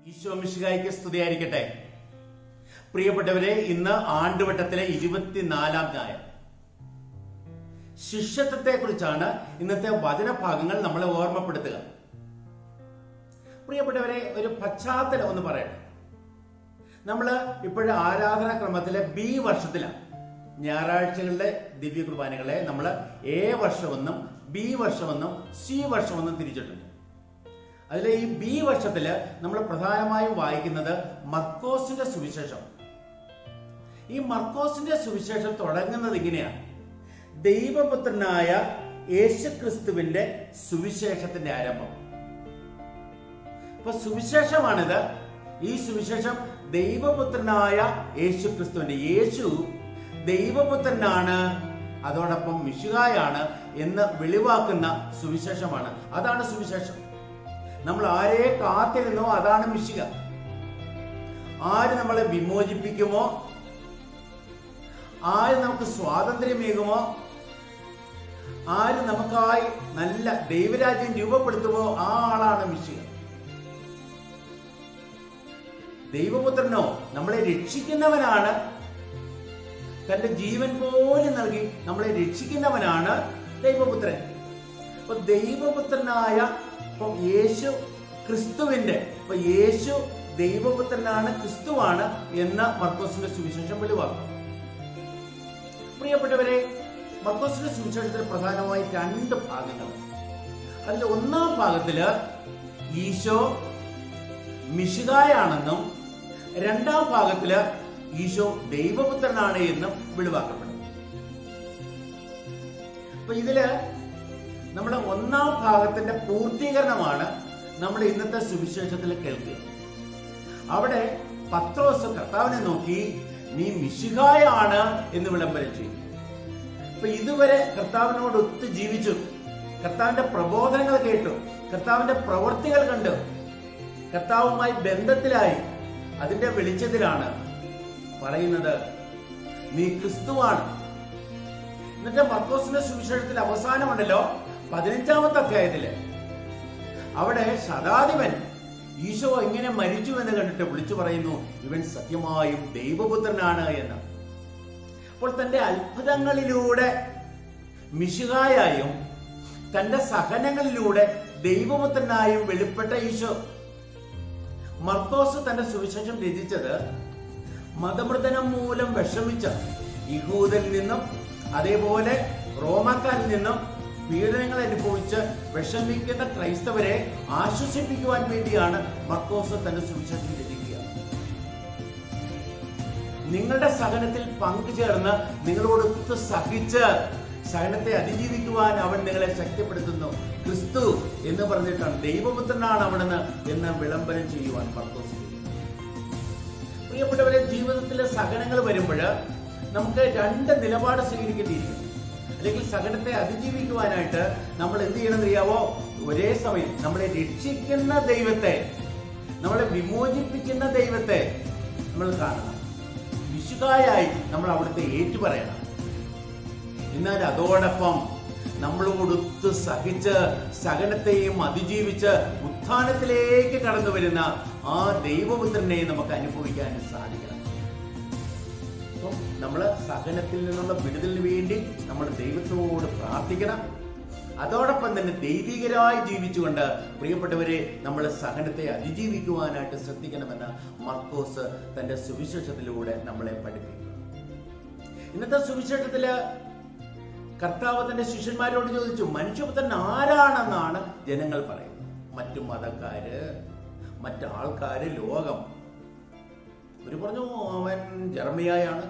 ഈശോ മിശിഹായ്ക്ക് സ്തുതിയായിരിക്കട്ടെ പ്രിയപ്പെട്ടവരെ ഇന്ന് ആണ്ടുവട്ടത്തിലെ ഇരുപത്തിനാലാം ഞായർ ശിഷ്യത്വത്തെ കുറിച്ചാണ് ഇന്നത്തെ വചനഭാഗങ്ങൾ നമ്മളെ ഓർമ്മപ്പെടുത്തുക പ്രിയപ്പെട്ടവരെ ഒരു പശ്ചാത്തലം ഒന്ന് പറയട്ടെ നമ്മൾ ഇപ്പോഴും ആരാധനാക്രമത്തിലെ ബി വർഷത്തിലാണ് ഞായറാഴ്ചകളുടെ ദിവ്യ കുർബാനകളെ നമ്മൾ എ വർഷമെന്നും ബി വർഷമെന്നും സി വർഷമെന്നും തിരിച്ചിട്ടുണ്ട് അതിലെ ഈ ബി വർഷത്തില് നമ്മൾ പ്രധാനമായും വായിക്കുന്നത് മർക്കോസിന്റെ സുവിശേഷം ഈ മർക്കോസിന്റെ സുവിശേഷം തുടങ്ങുന്നത് ഇങ്ങനെയാണ് ദൈവപുത്രനായ യേശുക്രിസ്തുവിന്റെ സുവിശേഷത്തിന്റെ ആരംഭം അപ്പൊ സുവിശേഷമാണിത് ഈ സുവിശേഷം ദൈവപുത്രനായ യേശു ക്രിസ്തുവിന്റെ യേശു ദൈവപുത്രനാണ് അതോടൊപ്പം മിശുകായാണ് എന്ന് വെളിവാക്കുന്ന സുവിശേഷമാണ് അതാണ് സുവിശേഷം നമ്മൾ ആരെ കാത്തിരുന്നോ അതാണ് മിശിക ആര് നമ്മളെ വിമോചിപ്പിക്കുമോ ആര് നമുക്ക് സ്വാതന്ത്ര്യമേകുമോ ആര് നമുക്കായി നല്ല ദൈവരാജ്യം രൂപപ്പെടുത്തുമോ ആ ആളാണ് മിശിക ദൈവപുത്രനോ നമ്മളെ രക്ഷിക്കുന്നവനാണ് തന്റെ ജീവൻ പോലും നൽകി നമ്മളെ രക്ഷിക്കുന്നവനാണ് ദൈവപുത്രൻ അപ്പൊ ദൈവപുത്രനായ ഇപ്പം യേശു ക്രിസ്തുവിന്റെ ഇപ്പൊ യേശു ദൈവപുത്രനാണ് ക്രിസ്തുവാണ് എന്ന മർക്കോസിന്റെ സുവിശേഷം വെളിവാക്കും പ്രിയപ്പെട്ടവരെ മർക്കോസിന്റെ സുവിശേഷത്തിൽ പ്രധാനമായി രണ്ട് ഭാഗങ്ങൾ അതിൽ ഒന്നാം ഭാഗത്തില് ഈശോ മിശികായാണെന്നും രണ്ടാം ഭാഗത്തില് ഈശോ ദൈവപുത്രനാണ് എന്നും വെളിവാക്കപ്പെടും അപ്പൊ ഇതില് നമ്മുടെ ഒന്നാം ഭാഗത്തിന്റെ പൂർത്തീകരണമാണ് നമ്മൾ ഇന്നത്തെ സുവിശേഷത്തിൽ കേൾക്കുക അവിടെ പത്രോസ് കർത്താവിനെ നോക്കി നീ മിശിഹായാണ് എന്ന് വിളംബരം ചെയ്തു അപ്പൊ ഇതുവരെ കർത്താവിനോട് ഒത്തു ജീവിച്ചു കർത്താവിന്റെ പ്രബോധനങ്ങൾ കേട്ടു കർത്താവിന്റെ പ്രവർത്തികൾ കണ്ടു കർത്താവുമായി ബന്ധത്തിലായി അതിന്റെ വെളിച്ചത്തിലാണ് പറയുന്നത് നീ ക്രിസ്തുവാണ് എന്നിട്ട് മർക്കോസിന്റെ സുവിശേഷത്തിൽ അവസാനമുണ്ടല്ലോ പതിനഞ്ചാമത്തെ അധ്യായത്തില് അവിടെ ശതാധിപൻ ഈശോ എങ്ങനെ മരിച്ചു എന്ന് കണ്ടിട്ട് വിളിച്ചു പറയുന്നു ഇവൻ സത്യമായും ദൈവപുത്രനാണ് എന്ന് അപ്പോൾ തന്റെ അത്ഭുതങ്ങളിലൂടെ മിശുകായായും തന്റെ സഹനങ്ങളിലൂടെ ദൈവപുത്രനായും വെളിപ്പെട്ട ഈശോ മർക്കോസ് തന്റെ സുവിശേഷം രചിച്ചത് മതമൃദനം മൂലം വിഷമിച്ച യഹൂദനിൽ നിന്നും അതേപോലെ റോമാക്കാരിൽ നിന്നും പീഡനങ്ങൾ അനുഭവിച്ച് വിഷമിക്കുന്ന ക്രൈസ്തവരെ ആശ്വസിപ്പിക്കുവാൻ വേണ്ടിയാണ് മർക്കോസ് തന്റെ സുവിശേഷം രചിക്കുക നിങ്ങളുടെ സഹനത്തിൽ പങ്കുചേർന്ന് നിങ്ങളോടൊത്ത് സഹിച്ച് സഹനത്തെ അതിജീവിക്കുവാൻ അവൻ നിങ്ങളെ ശക്തിപ്പെടുത്തുന്നു ക്രിസ്തു എന്ന് പറഞ്ഞിട്ടാണ് ദൈവപുത്രനാണ് അവിടുന്ന് എന്ന് വിളംബരം ചെയ്യുവാൻ മർക്കോസ് ചെയ്തു പ്രിയപ്പെട്ടവരെ ജീവിതത്തിലെ സഹനങ്ങൾ വരുമ്പോൾ നമുക്ക് രണ്ട് നിലപാട് സ്വീകരിക്കേണ്ടിയിരിക്കും അല്ലെങ്കിൽ സഹനത്തെ അതിജീവിക്കുവാനായിട്ട് നമ്മൾ എന്ത് ചെയ്യണമെന്ന് അറിയാവോ ഒരേ സമയം നമ്മളെ രക്ഷിക്കുന്ന ദൈവത്തെ നമ്മളെ വിമോചിപ്പിക്കുന്ന ദൈവത്തെ നമ്മൾ കാണണം വിശുകായായി നമ്മൾ അവിടുത്തെ ഏറ്റുപറയണം എന്നാൽ അതോടൊപ്പം നമ്മളോടൊത്ത് സഹിച്ച് സഹനത്തെയും അതിജീവിച്ച് ഉത്ഥാനത്തിലേക്ക് കടന്നു വരുന്ന ആ ദൈവപുത്രനെ നമുക്ക് അനുഭവിക്കാൻ സാധിക്കണം അപ്പം നമ്മൾ സഹനത്തിൽ നിന്നുള്ള വിടുതലിന് വേണ്ടി നമ്മൾ ദൈവത്തോട് പ്രാർത്ഥിക്കണം അതോടൊപ്പം തന്നെ ദൈവികരായി ജീവിച്ചുകൊണ്ട് പ്രിയപ്പെട്ടവരെ നമ്മൾ സഹനത്തെ അതിജീവിക്കുവാനായിട്ട് ശ്രദ്ധിക്കണമെന്ന് മർക്കോസ് തന്റെ സുവിശേഷത്തിലൂടെ നമ്മളെ പഠിപ്പിക്കുന്നു ഇന്നത്തെ സുവിശേഷത്തില് കർത്താവ് തന്റെ ശിഷ്യന്മാരോട് ചോദിച്ചു മനുഷ്യപുത്രൻ ആരാണെന്നാണ് ജനങ്ങൾ പറയുന്നത് മറ്റു മതക്കാര് മറ്റാൾക്കാര് ലോകം ഒരു പറഞ്ഞു അവൻ ജർമ്മിയായാണ്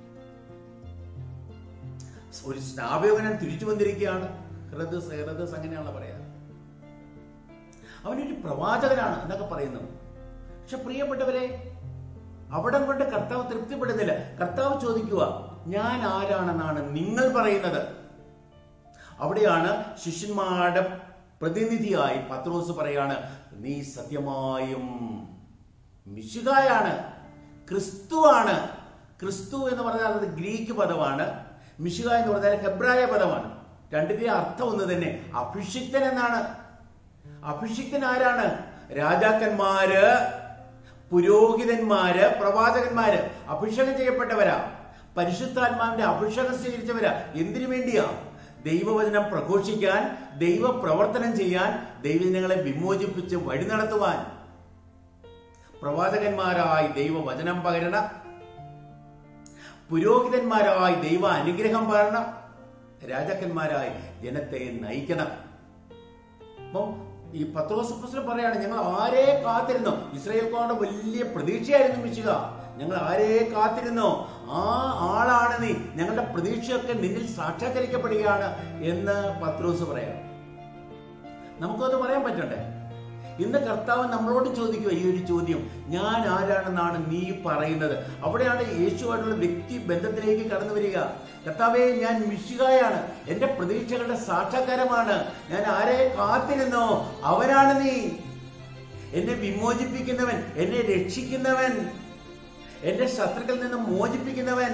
ഒരു സ്നാപയോഗനം തിരിച്ചു വന്നിരിക്കുകയാണ് ഹൃദസ് ഹൃദസ് അങ്ങനെയാണ് പറയാ അവനൊരു പ്രവാചകനാണ് എന്നൊക്കെ പറയുന്നു പക്ഷെ പ്രിയപ്പെട്ടവരെ അവിടം കൊണ്ട് കർത്താവ് തൃപ്തിപ്പെടുന്നില്ല കർത്താവ് ചോദിക്കുക ഞാൻ ആരാണെന്നാണ് നിങ്ങൾ പറയുന്നത് അവിടെയാണ് ശിഷ്യന്മാരുടെ പ്രതിനിധിയായി പത്രോസ് പറയാണ് നീ സത്യമായും മിശുകായാണ് ക്രിസ്തുവാണ് ക്രിസ്തു എന്ന് പറഞ്ഞാൽ അത് ഗ്രീക്ക് പദമാണ് മിശുക എന്ന് പറഞ്ഞാൽ ഹെബ്രായ പദമാണ് രണ്ടിന്റെ അർത്ഥം ഒന്ന് തന്നെ അഭിഷിക്തൻ എന്നാണ് അഭിഷിക്തൻ ആരാണ് രാജാക്കന്മാര് പുരോഹിതന്മാര് പ്രവാചകന്മാര് അഭിഷേകം ചെയ്യപ്പെട്ടവരാ പരിശുദ്ധാത്മാവിന്റെ അഭിഷേകം സ്വീകരിച്ചവരാ എന്തിനു വേണ്ടിയാ ദൈവവചനം പ്രഘോഷിക്കാൻ ദൈവ പ്രവർത്തനം ചെയ്യാൻ ദൈവജനങ്ങളെ വിമോചിപ്പിച്ച് വഴി നടത്തുവാൻ പ്രവാചകന്മാരായി ദൈവവചനം പകരണം പുരോഹിതന്മാരായി ദൈവ അനുഗ്രഹം പകരണം രാജാക്കന്മാരായി ജനത്തെ നയിക്കണം അപ്പം ഈ പത്രോസ് പുസ്തകം പറയാണ് ഞങ്ങൾ ആരെ കാത്തിരുന്നു ഇസ്രായേൽക്കാരുടെ വലിയ പ്രതീക്ഷയായിരുന്നു മിശുക ഞങ്ങൾ ആരെ കാത്തിരുന്നു ആ ആളാണ് നീ ഞങ്ങളുടെ പ്രതീക്ഷയൊക്കെ നിന്നിൽ സാക്ഷാത്കരിക്കപ്പെടുകയാണ് എന്ന് പത്രോസ് പറയാം നമുക്കത് പറയാൻ പറ്റണ്ടേ ഇന്ന് കർത്താവ് നമ്മളോട് ചോദിക്കുക ഈ ഒരു ചോദ്യം ഞാൻ ആരാണെന്നാണ് നീ പറയുന്നത് അവിടെയാണ് യേശുവായിട്ടുള്ള വ്യക്തി ബന്ധത്തിലേക്ക് കടന്നു വരിക കർത്താവെ ഞാൻ മിശികായാണ് എന്റെ പ്രതീക്ഷകളുടെ സാക്ഷാത്കാരമാണ് ഞാൻ ആരെ കാത്തിരുന്നോ അവനാണ് നീ എന്നെ വിമോചിപ്പിക്കുന്നവൻ എന്നെ രക്ഷിക്കുന്നവൻ എന്റെ ശത്രുക്കളിൽ നിന്ന് മോചിപ്പിക്കുന്നവൻ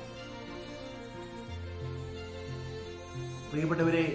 പ്രിയപ്പെട്ടവരെ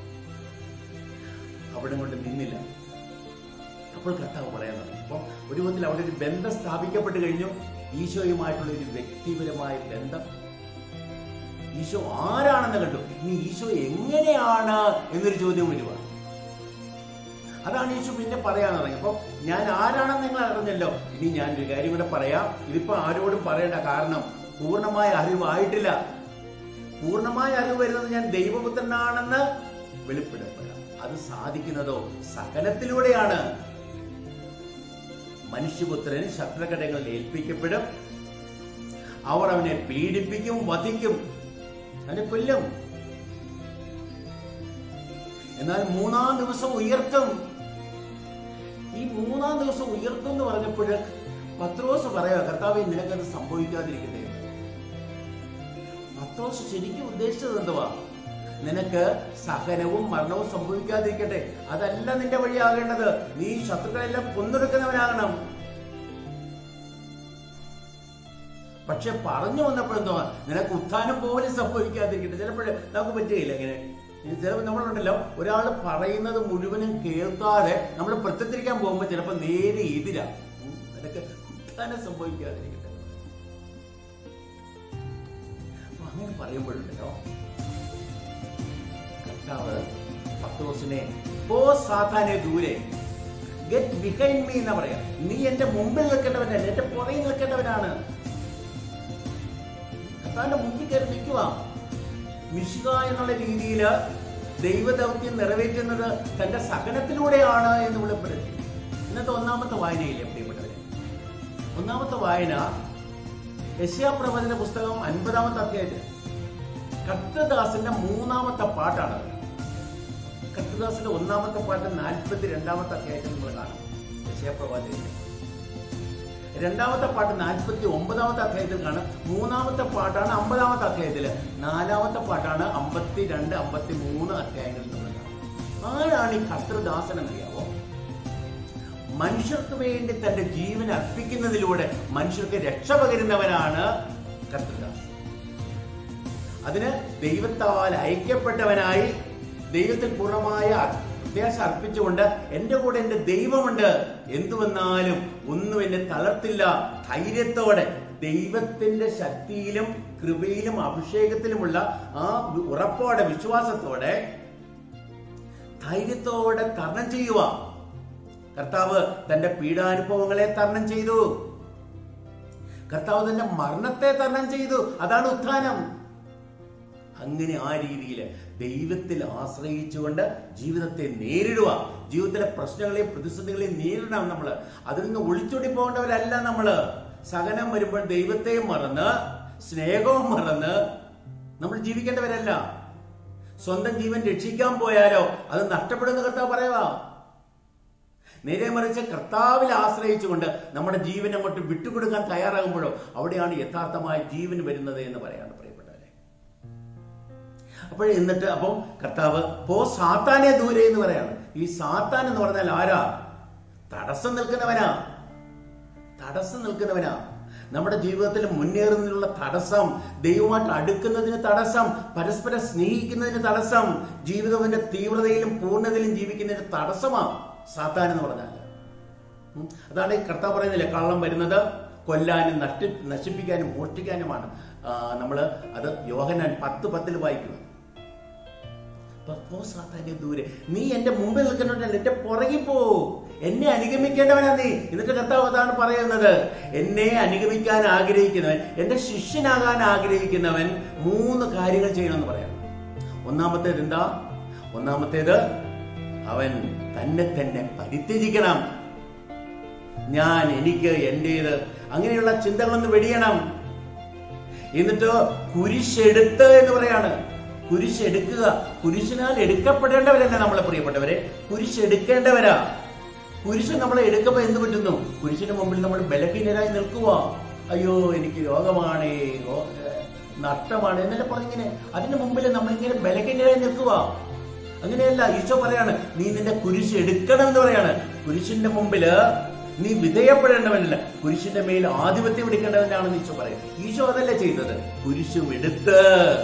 അവിടെ കൊണ്ട് നിന്നില്ല അപ്പോൾ കർത്താവ് പറയാൻ തുടങ്ങി അപ്പം ഒരു വിധത്തിൽ അവിടെ ഒരു ബന്ധം സ്ഥാപിക്കപ്പെട്ട് കഴിഞ്ഞു ഈശോയുമായിട്ടുള്ള ഒരു വ്യക്തിപരമായ ബന്ധം ഈശോ ആരാണെന്ന് കണ്ടു ഇനി ഈശോ എങ്ങനെയാണ് എന്നൊരു ചോദ്യം വരുക അതാണ് ഈശോ പിന്നെ പറയാൻ തുടങ്ങി അപ്പം ഞാൻ ആരാണെന്ന് നിങ്ങൾ അറിഞ്ഞല്ലോ ഇനി ഞാൻ ഒരു കാര്യം കൂടെ പറയാം ഇതിപ്പോ ആരോടും പറയേണ്ട കാരണം പൂർണ്ണമായ അറിവായിട്ടില്ല പൂർണ്ണമായ അറിവ് വരുന്നത് ഞാൻ ദൈവപുത്രനാണെന്ന് വെളിപ്പെടുത്തപ്പെടാം അത് സാധിക്കുന്നതോ സകലത്തിലൂടെയാണ് മനുഷ്യപുത്രൻ ശത്രുഘടങ്ങളിൽ ഏൽപ്പിക്കപ്പെടും അവർ അവനെ പീഡിപ്പിക്കും വധിക്കും അവനെ കൊല്ലും എന്നാൽ മൂന്നാം ദിവസം ഉയർത്തും ഈ മൂന്നാം ദിവസം ഉയർത്തും എന്ന് പറഞ്ഞപ്പോൾ പത്രോസ് പറയാ കർത്താവെ നിനക്കത് സംഭവിക്കാതിരിക്കട്ടെ പത്രോസ് ശരിക്കും ഉദ്ദേശിച്ചത് എന്തുവാ നിനക്ക് സഹനവും മരണവും സംഭവിക്കാതിരിക്കട്ടെ അതല്ല നിന്റെ വഴിയാകേണ്ടത് നീ ശത്രുക്കളെല്ലാം കൊന്നെടുക്കുന്നവനാകണം പക്ഷെ പറഞ്ഞു വന്നപ്പോഴെന്തോ നിനക്ക് ഉത്ഥാനം പോലും സംഭവിക്കാതിരിക്കട്ടെ ചിലപ്പോഴേ നമുക്ക് പറ്റുകയില്ല ഇങ്ങനെ ചിലപ്പോൾ നമ്മളുണ്ടല്ലോ ഒരാൾ പറയുന്നത് മുഴുവനും കേൾക്കാതെ നമ്മൾ പ്രത്യത്തിരിക്കാൻ പോകുമ്പോൾ ചിലപ്പോൾ നേരെ എതിരാ ഉം, നിനക്ക് ഉത്ഥാനം സംഭവിക്കാതിരിക്കട്ടെ അപ്പൊ അങ്ങനെ പറയുമ്പോഴുണ്ടല്ലോ കർത്താവ് പത്രോസിനെ ഓ സാധാനെ ദൂരെ ഗെറ്റ് ബിഹൈൻഡ് മീ എന്ന് പറയാം നീ എന്റെ മുമ്പിൽ നിൽക്കേണ്ടവനല്ല എന്റെ പുറകിൽ നിൽക്കേണ്ടവനാണ് കർത്താവിന്റെ മുമ്പിൽ കയറി നിൽക്കുക മിശിക എന്നുള്ള രീതിയിൽ ദൈവദൗത്യം നിറവേറ്റുന്നത് തന്റെ സഹനത്തിലൂടെയാണ് എന്ന് വെളിപ്പെടുത്തി ഇന്നത്തെ ഒന്നാമത്തെ വായനയില്ലേ പ്രിയപ്പെട്ടവരെ ഒന്നാമത്തെ വായന യശ്യാപ്രവചന പുസ്തകം അൻപതാമത്തെ അധ്യായത്തിൽ കർത്തദാസിന്റെ മൂന്നാമത്തെ പാട്ടാണ് കർത്തദാസിന്റെ ഒന്നാമത്തെ പാട്ട് നാൽപ്പത്തി രണ്ടാമത്തെ അധ്യായത്തിൽ നമ്മൾ കാണാം യശയപ്രവാചകന്റെ രണ്ടാമത്തെ പാട്ട് നാൽപ്പത്തി ഒമ്പതാമത്തെ അധ്യായത്തിൽ കാണാം മൂന്നാമത്തെ പാട്ടാണ് അമ്പതാമത്തെ അധ്യായത്തില് നാലാമത്തെ പാട്ടാണ് അമ്പത്തി രണ്ട് അമ്പത്തി മൂന്ന് അധ്യായങ്ങളിൽ നമ്മൾ കാണാം ആരാണ് ഈ കർത്തൃദാസൻ എന്നറിയാവോ മനുഷ്യർക്ക് വേണ്ടി തന്റെ ജീവൻ അർപ്പിക്കുന്നതിലൂടെ മനുഷ്യർക്ക് രക്ഷ പകരുന്നവനാണ് കർത്തൃദാസൻ അതിന് ദൈവത്താൽ ഐക്യപ്പെട്ടവനായി ദൈവത്തിൽ പൂർണ്ണമായ പ്രത്യാശ അർപ്പിച്ചുകൊണ്ട് എന്റെ കൂടെ എന്റെ ദൈവമുണ്ട് എന്തു വന്നാലും ഒന്നും എന്നെ തളർത്തില്ല ധൈര്യത്തോടെ ദൈവത്തിന്റെ ശക്തിയിലും കൃപയിലും അഭിഷേകത്തിലുമുള്ള ആ ഉറപ്പോടെ വിശ്വാസത്തോടെ ധൈര്യത്തോടെ തരണം ചെയ്യുക കർത്താവ് തന്റെ പീഡാനുഭവങ്ങളെ തരണം ചെയ്തു കർത്താവ് തന്റെ മരണത്തെ തരണം ചെയ്തു അതാണ് ഉത്ഥാനം അങ്ങനെ ആ രീതിയിൽ ദൈവത്തിൽ ആശ്രയിച്ചുകൊണ്ട് ജീവിതത്തെ നേരിടുക ജീവിതത്തിലെ പ്രശ്നങ്ങളെയും പ്രതിസന്ധികളെയും നേരിടണം നമ്മൾ അതിൽ നിന്ന് ഒളിച്ചോടി പോകേണ്ടവരല്ല നമ്മള് സഹനം വരുമ്പോൾ ദൈവത്തെയും മറന്ന് സ്നേഹവും മറന്ന് നമ്മൾ ജീവിക്കേണ്ടവരല്ല സ്വന്തം ജീവൻ രക്ഷിക്കാൻ പോയാലോ അത് നഷ്ടപ്പെടുന്ന കർത്താവ് പറയുക നേരെ മറിച്ച് കർത്താവിൽ ആശ്രയിച്ചുകൊണ്ട് നമ്മുടെ ജീവൻ അങ്ങോട്ട് വിട്ടുകൊടുക്കാൻ തയ്യാറാകുമ്പോഴോ അവിടെയാണ് യഥാർത്ഥമായ ജീവൻ വരുന്നത് എന്ന് പറയാണ് പ്രിയപ്പെട്ടവരെ അപ്പോൾ എന്നിട്ട് അപ്പം കർത്താവ് പോ സാത്താനെ ദൂരെ എന്ന് പറയാണ് ഈ സാത്താൻ എന്ന് പറഞ്ഞാൽ ആരാ തടസ്സം നിൽക്കുന്നവനാ തടസ്സം നിൽക്കുന്നവനാ നമ്മുടെ ജീവിതത്തിൽ മുന്നേറുന്നതിനുള്ള തടസ്സം ദൈവമായിട്ട് അടുക്കുന്നതിന് തടസ്സം പരസ്പരം സ്നേഹിക്കുന്നതിന് തടസ്സം ജീവിതത്തിന്റെ തീവ്രതയിലും പൂർണ്ണതയിലും ജീവിക്കുന്നതിന് തടസ്സമാ സാത്താൻ എന്ന് പറഞ്ഞാൽ ഉം. അതാണ് ഈ കർത്താവ് പറയുന്നില്ലേ കള്ളം വരുന്നത് കൊല്ലാനും നട്ടി നശിപ്പിക്കാനും മോഷ്ടിക്കാനുമാണ് ആ, നമ്മള് അത് യോഹനാൻ പത്ത് പത്തിൽ വായിക്കുക പപ്പോ സാത്താന്റെ ദൂരെ നീ എന്റെ മുമ്പിൽ നിൽക്കുന്നുണ്ടല്ലോ എന്റെ പുറകിൽ പോ എന്നെ അനുഗമിക്കേണ്ടവനാ നീ എന്നിട്ട് കർത്താവ് അതാണ് പറയുന്നത് എന്നെ അനുഗമിക്കാൻ ആഗ്രഹിക്കുന്നവൻ എന്റെ ശിഷ്യനാകാൻ ആഗ്രഹിക്കുന്നവൻ മൂന്ന് കാര്യങ്ങൾ ചെയ്യണമെന്ന് പറയാം ഒന്നാമത്തേത് എന്താ ഒന്നാമത്തേത് അവൻ തന്നെ തന്നെ പരിത്യജിക്കണം ഞാൻ എനിക്ക് എന്റേത് അങ്ങനെയുള്ള ചിന്തകളൊന്ന് വെടിയണം എന്നിട്ട് കുരിശെടുത്ത് എന്ന് പറയാണ് കുരിശെടുക്കുക കുരിശിനാൽ എടുക്കപ്പെടേണ്ടവരല്ല നമ്മളെ പ്രിയപ്പെട്ടവരെ കുരിശെടുക്കേണ്ടവരാ കുരിശ് നമ്മളെ എടുക്കുമ്പോൾ എന്ത് പറ്റുന്നു കുരിശിന്റെ മുമ്പിൽ നമ്മൾ ബലഹീനരായി നിൽക്കുക അയ്യോ എനിക്ക് രോഗമാണ് രോ- ഏഹ് നഷ്ടമാണ് എന്നല്ല പറഞ്ഞിങ്ങനെ അതിന്റെ മുമ്പിൽ നമ്മളിങ്ങനെ ബലഹീനരായി നിൽക്കുക അങ്ങനെയല്ല ഈശോ പറയാണ് നീ നിന്റെ കുരിശ് എടുക്കണം എന്ന് പറയാണ് കുരിശിന്റെ മുമ്പില് നീ വിധേയപ്പെടേണ്ടവനല്ല കുരിശിന്റെ മേൽ ആധിപത്യം എടുക്കേണ്ടവനാണെന്ന് ഈശോ പറയും ഈശോ അതല്ല ചെയ്തത് കുരിശും എടുത്ത്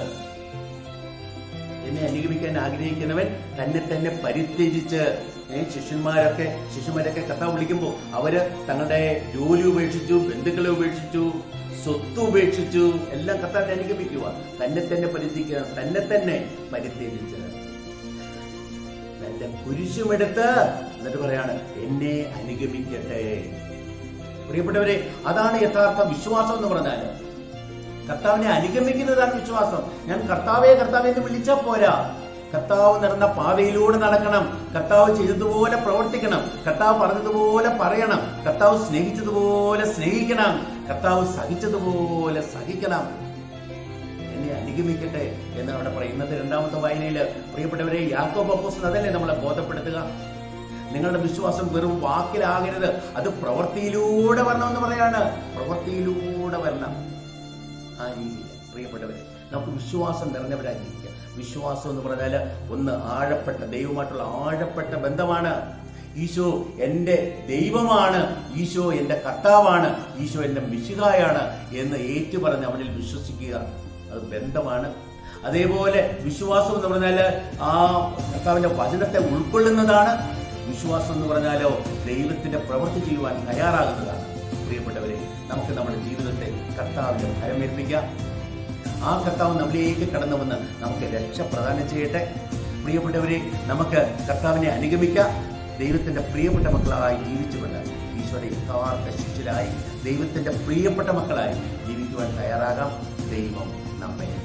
എന്നെ അനുഗമിക്കാൻ ആഗ്രഹിക്കുന്നവൻ തന്നെ തന്നെ പരിത്യജിച്ച് ഏ, ശിഷ്യന്മാരൊക്കെ ശിശുമാരൊക്കെ കഥ വിളിക്കുമ്പോൾ അവര് തങ്ങളുടെ ജോലി ഉപേക്ഷിച്ചു ബന്ധുക്കളെ ഉപേക്ഷിച്ചു സ്വത്ത് ഉപേക്ഷിച്ചു എല്ലാം കത്താൻ അനുഗമിക്കുക തന്നെ തന്നെ പരിത്യജിക്കുക തന്നെ തന്നെ പരിത്യജിച്ച് തന്റെ കുരിശുമെടുത്ത് എന്നിട്ട് പറയാണ് എന്നെ അനുഗമിക്കട്ടെ പ്രിയപ്പെട്ടവരെ അതാണ് യഥാർത്ഥ വിശ്വാസം എന്ന് പറഞ്ഞാല് കർത്താവിനെ അനുഗമിക്കുന്നതാണ് വിശ്വാസം ഞാൻ കർത്താവെ കർത്താവെ എന്ന് വിളിച്ചാൽ പോരാ കർത്താവ് നടന്ന പാതയിലൂടെ നടക്കണം കർത്താവ് ചെയ്തതുപോലെ പ്രവർത്തിക്കണം കർത്താവ് പറഞ്ഞതുപോലെ പറയണം കർത്താവ് സ്നേഹിച്ചതുപോലെ സ്നേഹിക്കണം കർത്താവ് സഹിച്ചതുപോലെ സഹിക്കണം എന്നെ അനുഗമിക്കട്ടെ എന്ന് അവിടെ പറയും ഇന്നത്തെ രണ്ടാമത്തെ വായനയിൽ പ്രിയപ്പെട്ടവരെ യാക്കോബ് അപ്പോസ്തലൻ അതല്ലേ നമ്മളെ ബോധപ്പെടുത്തുക നിങ്ങളുടെ വിശ്വാസം വെറും വാക്കിലാകരുത് അത് പ്രവൃത്തിയിലൂടെ വരണമെന്ന് പറയാണ് പ്രവൃത്തിയിലൂടെ വരണം ആ രീതിയിൽ പ്രിയപ്പെട്ടവരെ നമുക്ക് വിശ്വാസം നിറഞ്ഞവരായി ജീവിക്കാം വിശ്വാസം എന്ന് പറഞ്ഞാൽ ഒന്ന് ആഴപ്പെട്ട ദൈവമായിട്ടുള്ള ആഴപ്പെട്ട ബന്ധമാണ് ഈശോ എൻ്റെ ദൈവമാണ് ഈശോ എൻ്റെ കർത്താവാണ് ഈശോ എൻ്റെ മിശിഹായാണ് എന്ന് ഏറ്റുപറഞ്ഞ് അവനിൽ വിശ്വസിക്കുക അത് ബന്ധമാണ് അതേപോലെ വിശ്വാസം എന്ന് പറഞ്ഞാൽ ആ കർത്താവിന്റെ വചനത്തെ ഉൾക്കൊള്ളുന്നതാണ് വിശ്വാസം എന്ന് പറഞ്ഞാലോ ദൈവത്തിന്റെ പ്രവൃത്തി ചെയ്യുവാൻ തയ്യാറാകുന്നതാണ് പ്രിയപ്പെട്ടവരെ നമുക്ക് നമ്മുടെ ജീവിതത്തെ കർത്താവിന്റെ ഭരമേൽപ്പിക്കാം ആ കർത്താവ് നമ്മളിലേക്ക് കടന്നു വന്ന് നമുക്ക് രക്ഷ പ്രദാനം ചെയ്യട്ടെ പ്രിയപ്പെട്ടവരെ നമുക്ക് കർത്താവിനെ അനുഗമിക്കാം ദൈവത്തിന്റെ പ്രിയപ്പെട്ട മക്കളായി ജീവിച്ചുകൊണ്ട് ഈശോയുടെ യഥാർത്ഥ ശിഷ്യരായി ദൈവത്തിന്റെ പ്രിയപ്പെട്ട മക്കളായി ജീവിക്കുവാൻ തയ്യാറാകാം ദൈവം നമ്മെ